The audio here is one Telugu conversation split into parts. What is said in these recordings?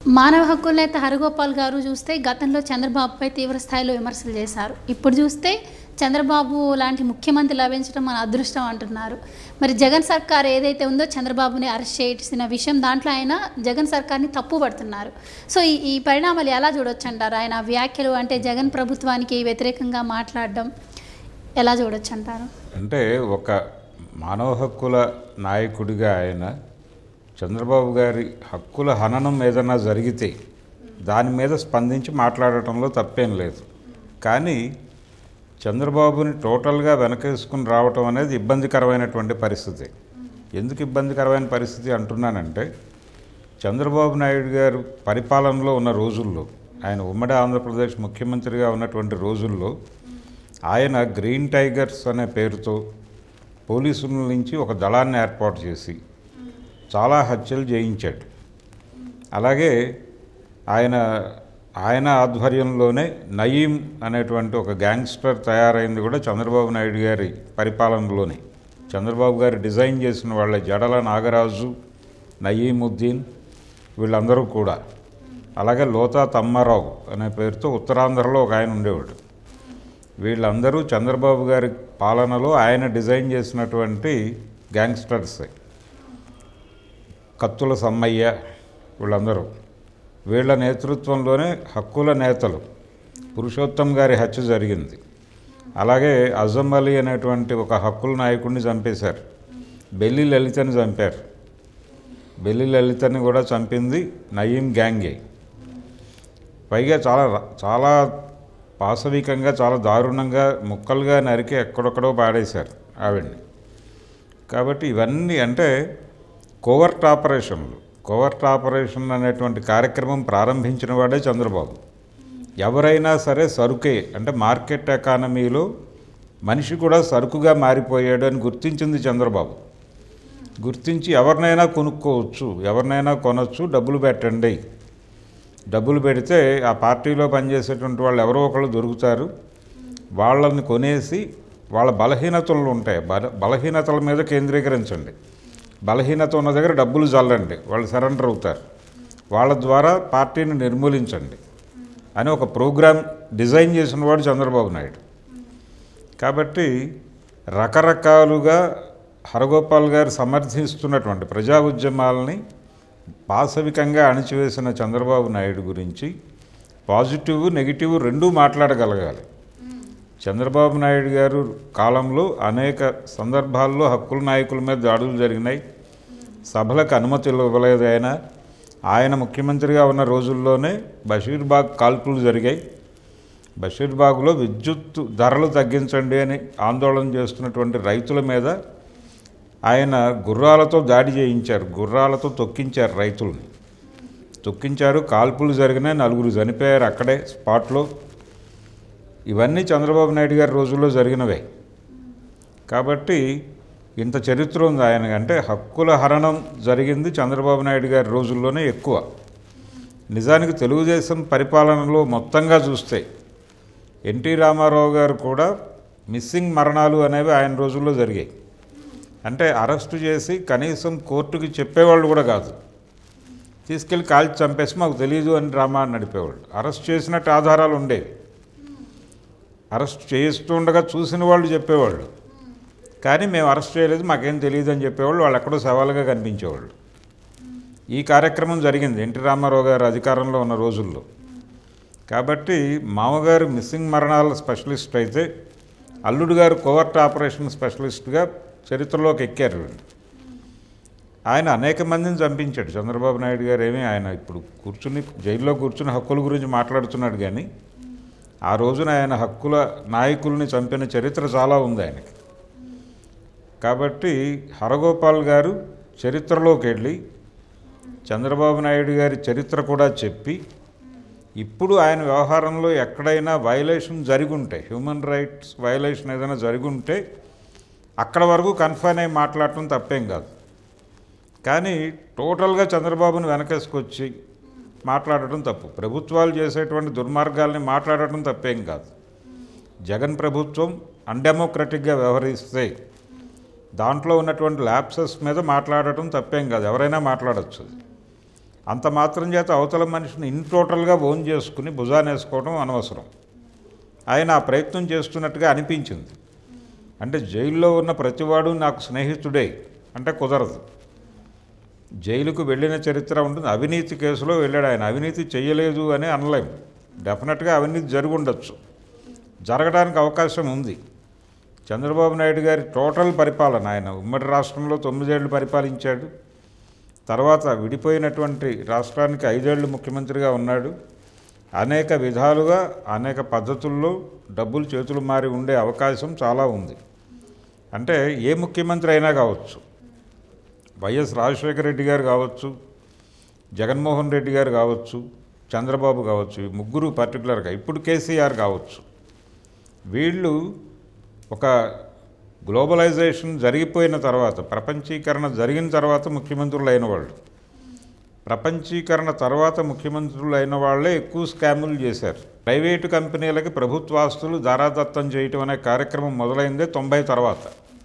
మానవ హక్కుల నేత హరగోపాల్ గారు చూస్తే గతంలో చంద్రబాబుపై తీవ్ర స్థాయిలో విమర్శలు చేశారు ఇప్పుడు చూస్తే చంద్రబాబు లాంటి ముఖ్యమంత్రి లభించడం మన అదృష్టం అంటున్నారు మరి జగన్ సర్కార్ ఏదైతే ఉందో చంద్రబాబుని అరెస్ట్ చేసిన విషయం దాంట్లో ఆయన జగన్ సర్కార్ని తప్పు పడుతున్నారు సో ఈ ఈ పరిణామాలు ఎలా చూడొచ్చు అంటారు ఆయన వ్యాఖ్యలు అంటే జగన్ ప్రభుత్వానికి వ్యతిరేకంగా మాట్లాడడం ఎలా చూడొచ్చు అంటారు అంటే ఒక మానవ హక్కుల నాయకుడిగా ఆయన చంద్రబాబు గారి హక్కుల హననం ఏదైనా జరిగితే దాని మీద స్పందించి మాట్లాడటంలో తప్పేం లేదు కానీ చంద్రబాబుని టోటల్గా వెనకేసుకుని రావటం అనేది ఇబ్బందికరమైనటువంటి పరిస్థితి ఎందుకు ఇబ్బందికరమైన పరిస్థితి అంటున్నానంటే చంద్రబాబు నాయుడు గారు పరిపాలనలో ఉన్న రోజుల్లో ఆయన ఉమ్మడి ఆంధ్రప్రదేశ్ ముఖ్యమంత్రిగా ఉన్నటువంటి రోజుల్లో ఆయన గ్రీన్ టైగర్స్ అనే పేరుతో పోలీసుల నుంచి ఒక దళాన్ని ఏర్పాటు చేసి చాలా హత్యలు చేయించాడు అలాగే ఆయన ఆయన ఆధ్వర్యంలోనే నయీం అనేటువంటి ఒక గ్యాంగ్స్టర్ తయారైంది కూడా చంద్రబాబు నాయుడు గారి పరిపాలనలోనే చంద్రబాబు గారు డిజైన్ చేసిన వాళ్ళ జడల నాగరాజు నయీముద్దీన్ వీళ్ళందరూ కూడా అలాగే లోతా తమ్మారావు అనే పేరుతో ఉత్తరాంధ్రలో ఒక ఆయన ఉండేవాడు వీళ్ళందరూ చంద్రబాబు గారి పాలనలో ఆయన డిజైన్ చేసినటువంటి గ్యాంగ్స్టర్సే కత్తుల సమ్మయ్య వీళ్ళందరూ వీళ్ళ నేతృత్వంలోనే హక్కుల నేతలు పురుషోత్తం గారి హత్య జరిగింది అలాగే అజం అలీ అనేటువంటి ఒక హక్కుల నాయకుడిని చంపేశారు బెల్లి లలితని చంపారు బెల్లి లలితని కూడా చంపింది నయీం గ్యాంగే పైగా చాలా చాలా పాశవికంగా చాలా దారుణంగా ముక్కలుగా నరికి ఎక్కడొక్కడో పాడేశారు ఆవిడ్ని కాబట్టి ఇవన్నీ అంటే కోవర్ట్ ఆపరేషన్లు కోవర్ట్ ఆపరేషన్ అనేటువంటి కార్యక్రమం ప్రారంభించిన వాడే చంద్రబాబు ఎవరైనా సరే సరుకే అంటే మార్కెట్ ఎకానమీలో మనిషి కూడా సరుకుగా మారిపోయాడు అని గుర్తించింది చంద్రబాబు గుర్తించి ఎవరినైనా కొనుక్కోవచ్చు ఎవరినైనా కొనవచ్చు డబ్బులు పెట్టండి డబ్బులు పెడితే ఆ పార్టీలో పనిచేసేటువంటి వాళ్ళు ఎవరో ఒకళ్ళు దొరుకుతారు వాళ్ళని కొనేసి వాళ్ళ బలహీనతలు ఉంటాయి బల బలహీనతల మీద కేంద్రీకరించండి బలహీనత ఉన్న దగ్గర డబ్బులు చల్లండి వాళ్ళు సరెండర్ అవుతారు వాళ్ళ ద్వారా పార్టీని నిర్మూలించండి అని ఒక ప్రోగ్రాం డిజైన్ చేసిన వాడు చంద్రబాబు నాయుడు కాబట్టి రకరకాలుగా హరగోపాల్ గారు సమర్థిస్తున్నటువంటి ప్రజా ఉద్యమాలని పాశవికంగా అణిచివేసిన చంద్రబాబు నాయుడు గురించి పాజిటివ్ నెగిటివ్ రెండూ మాట్లాడగలగాలి చంద్రబాబు నాయుడు గారు కాలంలో అనేక సందర్భాల్లో హక్కుల నాయకుల మీద దాడులు జరిగినాయి సభలకు అనుమతులు ఇవ్వలేదు ఆయన ఆయన ముఖ్యమంత్రిగా ఉన్న రోజుల్లోనే బషీర్బాగ్ కాల్పులు జరిగాయి బషీర్బాగ్లో విద్యుత్ ధరలు తగ్గించండి అని ఆందోళన చేస్తున్నటువంటి రైతుల మీద ఆయన గుర్రాలతో దాడి చేయించారు గుర్రాలతో తొక్కించారు రైతుల్ని తొక్కించారు కాల్పులు జరిగినాయి నలుగురు చనిపోయారు అక్కడే స్పాట్లో ఇవన్నీ చంద్రబాబు నాయుడు గారి రోజుల్లో జరిగినవే కాబట్టి ఇంత చరిత్ర ఉంది ఆయన అంటే హక్కుల హరణం జరిగింది చంద్రబాబు నాయుడు గారి రోజుల్లోనే ఎక్కువ నిజానికి తెలుగుదేశం పరిపాలనలో మొత్తంగా చూస్తే ఎన్టీ రామారావు గారు కూడా మిస్సింగ్ మరణాలు అనేవి ఆయన రోజుల్లో జరిగాయి అంటే అరెస్టు చేసి కనీసం కోర్టుకి చెప్పేవాళ్ళు కూడా కాదు తీసుకెళ్ళి కాల్చి చంపేసి మాకు తెలియదు అని డ్రామా అని నడిపేవాళ్ళు అరెస్ట్ చేసినట్టు ఆధారాలు ఉండేవి అరెస్ట్ చేస్తుండగా చూసిన వాళ్ళు చెప్పేవాళ్ళు కానీ మేము అరెస్ట్ చేయలేదు మాకేం తెలియదు అని చెప్పేవాళ్ళు వాళ్ళు ఎక్కడో సవాలుగా కనిపించేవాళ్ళు ఈ కార్యక్రమం జరిగింది ఎన్టీ రామారావు గారు అధికారంలో ఉన్న రోజుల్లో కాబట్టి మామగారు మిస్సింగ్ మరణాల స్పెషలిస్ట్ అయితే అల్లుడు గారు కోవర్ట్ ఆపరేషన్ స్పెషలిస్ట్గా చరిత్రలోకి ఎక్కారు వీళ్ళు. ఆయన అనేక మందిని చంపించాడు చంద్రబాబు నాయుడు గారు ఏమీ ఆయన ఇప్పుడు కూర్చుని జైల్లో కూర్చుని హక్కుల గురించి మాట్లాడుతున్నాడు కానీ ఆ రోజున ఆయన హక్కుల నాయకుల్ని చంపిన చరిత్ర చాలా ఉంది ఆయనకి కాబట్టి హరగోపాల్ గారు చరిత్రలోకి వెళ్ళి చంద్రబాబు నాయుడు గారి చరిత్ర కూడా చెప్పి ఇప్పుడు ఆయన వ్యవహారంలో ఎక్కడైనా వైలేషన్ జరిగుంటే హ్యూమన్ రైట్స్ వైలేషన్ ఏదైనా జరిగుంటే అక్కడ వరకు కన్ఫైన్ అయి మాట్లాడటం తప్పేం కాదు కానీ టోటల్గా చంద్రబాబును వెనకేసుకొచ్చి మాట్లాడటం తప్పు ప్రభుత్వాలు చేసేటువంటి దుర్మార్గాల్ని మాట్లాడటం తప్పేం కాదు జగన్ ప్రభుత్వం అన్డెమోక్రటిక్గా వ్యవహరిస్తే దాంట్లో ఉన్నటువంటి ల్యాప్సెస్ మీద మాట్లాడటం తప్పేం కాదు ఎవరైనా మాట్లాడచ్చు అది. అంత మాత్రం చేత అవతల మనిషిని ఇన్ టోటల్గా ఓన్ చేసుకుని భుజాన్ని వేసుకోవడం అనవసరం ఆయన ఆ ప్రయత్నం చేస్తున్నట్టుగా అనిపించింది అంటే జైల్లో ఉన్న ప్రతివాడు నాకు స్నేహితుడే అంటే కుదరదు జైలుకు వెళ్ళిన చరిత్ర ఉంటుంది అవినీతి కేసులో వెళ్ళాడు ఆయన అవినీతి చేయలేదు అని అనలేం డెఫినెట్గా అవినీతి జరిగి ఉండొచ్చు జరగడానికి అవకాశం ఉంది చంద్రబాబు నాయుడు గారి టోటల్ పరిపాలన ఆయన ఉమ్మడి రాష్ట్రంలో తొమ్మిదేళ్లు పరిపాలించాడు తర్వాత విడిపోయినటువంటి రాష్ట్రానికి ఐదేళ్లు ముఖ్యమంత్రిగా ఉన్నాడు అనేక విధాలుగా అనేక పద్ధతుల్లో డబ్బులు చేతులు మారి ఉండే అవకాశం చాలా ఉంది అంటే ఏ ముఖ్యమంత్రి అయినా కావచ్చు వైఎస్ రాజశేఖర రెడ్డి గారు కావచ్చు జగన్మోహన్ రెడ్డి గారు కావచ్చు చంద్రబాబు కావచ్చు ఈ ముగ్గురు పర్టికులర్గా ఇప్పుడు కేసీఆర్ కావచ్చు వీళ్ళు ఒక గ్లోబలైజేషన్ జరిగిపోయిన తర్వాత ప్రపంచీకరణ జరిగిన తర్వాత ముఖ్యమంత్రులు అయిన వాళ్ళు ప్రపంచీకరణ తర్వాత ముఖ్యమంత్రులు అయిన వాళ్ళే ఎక్కువ స్కాములు చేశారు ప్రైవేటు కంపెనీలకి ప్రభుత్వాస్తులు దారాదత్తం చేయటం అనే కార్యక్రమం మొదలైందే తొంభై తర్వాత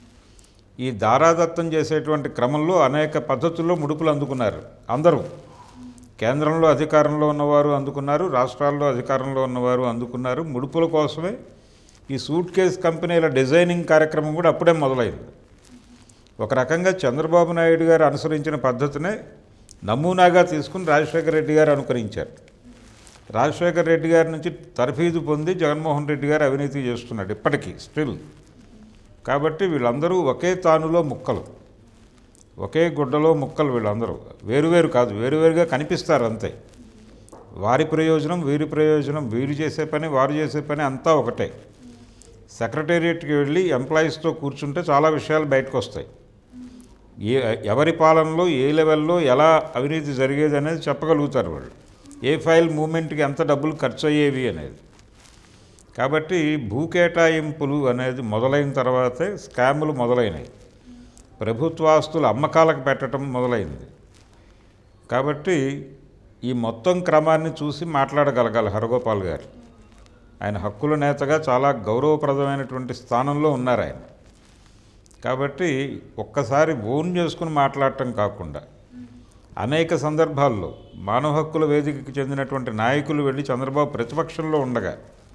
ఈ దారాదత్తం చేసేటువంటి క్రమంలో అనేక పద్ధతుల్లో ముడుపులు అందుకున్నారు అందరూ కేంద్రంలో అధికారంలో ఉన్నవారు అందుకున్నారు రాష్ట్రాల్లో అధికారంలో ఉన్నవారు అందుకున్నారు ముడుపుల కోసమే ఈ సూట్ కేస్ కంపెనీల డిజైనింగ్ కార్యక్రమం కూడా అప్పుడే మొదలైంది ఒక రకంగా చంద్రబాబు నాయుడు గారు అనుసరించిన పద్ధతినే నమూనాగా తీసుకుని రాజశేఖర రెడ్డి గారు అనుకరించారు రాజశేఖర రెడ్డి గారి నుంచి తర్ఫీదు పొంది జగన్మోహన్ రెడ్డి గారు అవినీతి చేస్తున్నాడు ఇప్పటికీ స్టిల్ కాబట్టి వీళ్ళందరూ ఒకే తానులో ముక్కలు ఒకే గుడ్డలో ముక్కలు వీళ్ళందరూ వేరువేరు కాదు వేరువేరుగా కనిపిస్తారు అంతే వారి ప్రయోజనం వీరి ప్రయోజనం వీరు చేసే పని వారు చేసే పని అంతా ఒకటే సెక్రటేరియట్కి వెళ్ళి ఎంప్లాయీస్తో కూర్చుంటే చాలా విషయాలు బయటకు వస్తాయి ఏ ఎవరి పాలనలో ఏ లెవెల్లో ఎలా అవినీతి జరిగేది అనేది చెప్పగలుగుతారు వాళ్ళు ఏ ఫైల్ మూమెంట్కి ఎంత డబ్బులు ఖర్చు అయ్యేవి అనేది కాబట్టి భూ కేటాయింపులు అనేది మొదలైన తర్వాతే స్కాములు మొదలైనవి ప్రభుత్వాస్తులు అమ్మకాలకు పెట్టడం మొదలైంది కాబట్టి ఈ మొత్తం క్రమాన్ని చూసి మాట్లాడగలగాలి హరగోపాల్ గారు ఆయన హక్కుల నేతగా చాలా గౌరవప్రదమైనటువంటి స్థానంలో ఉన్నారు ఆయన కాబట్టి ఒక్కసారి ఓన్ చేసుకుని మాట్లాడటం కాకుండా అనేక సందర్భాల్లో మానవ హక్కుల వేదికకి చెందినటువంటి నాయకులు వెళ్ళి చంద్రబాబు ప్రతిపక్షంలో ఉండగా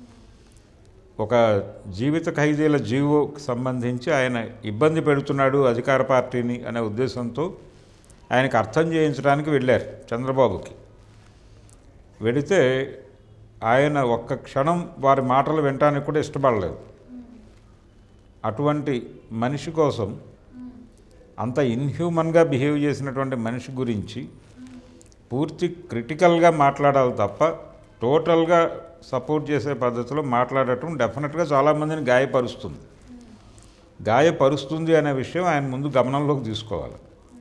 ఒక జీవిత ఖైదీల జీవోకి సంబంధించి ఆయన ఇబ్బంది పెడుతున్నాడు అధికార పార్టీని అనే ఉద్దేశంతో ఆయనకు అర్థం చేయించడానికి వెళ్ళారు చంద్రబాబుకి వెడితే ఆయన ఒక్క క్షణం వారి మాటలు వినటానికి కూడా ఇష్టపడలేదు అటువంటి మనిషి కోసం అంత ఇన్హ్యూమన్గా బిహేవ్ చేసినటువంటి మనిషి గురించి పూర్తి క్రిటికల్గా మాట్లాడాలి తప్ప టోటల్గా సపోర్ట్ చేసే పద్ధతిలో మాట్లాడటం డెఫినెట్గా చాలామందిని గాయపరుస్తుంది గాయపరుస్తుంది అనే విషయం ఆయన ముందు గమనంలోకి తీసుకోవాలి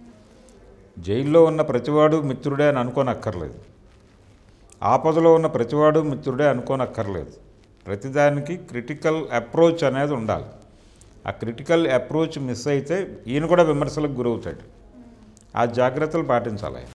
జైల్లో ఉన్న ప్రతివాడు మిత్రుడే అని అనుకోనక్కర్లేదు ఆపదలో ఉన్న ప్రతివాడు మిత్రుడే అనుకోనక్కర్లేదు ప్రతిదానికి క్రిటికల్ అప్రోచ్ అనేది ఉండాలి ఆ క్రిటికల్ అప్రోచ్ మిస్ అయితే ఈయన కూడా విమర్శలకు గురవుతాడు ఆ జాగ్రత్తలు పాటించాలి ఆయన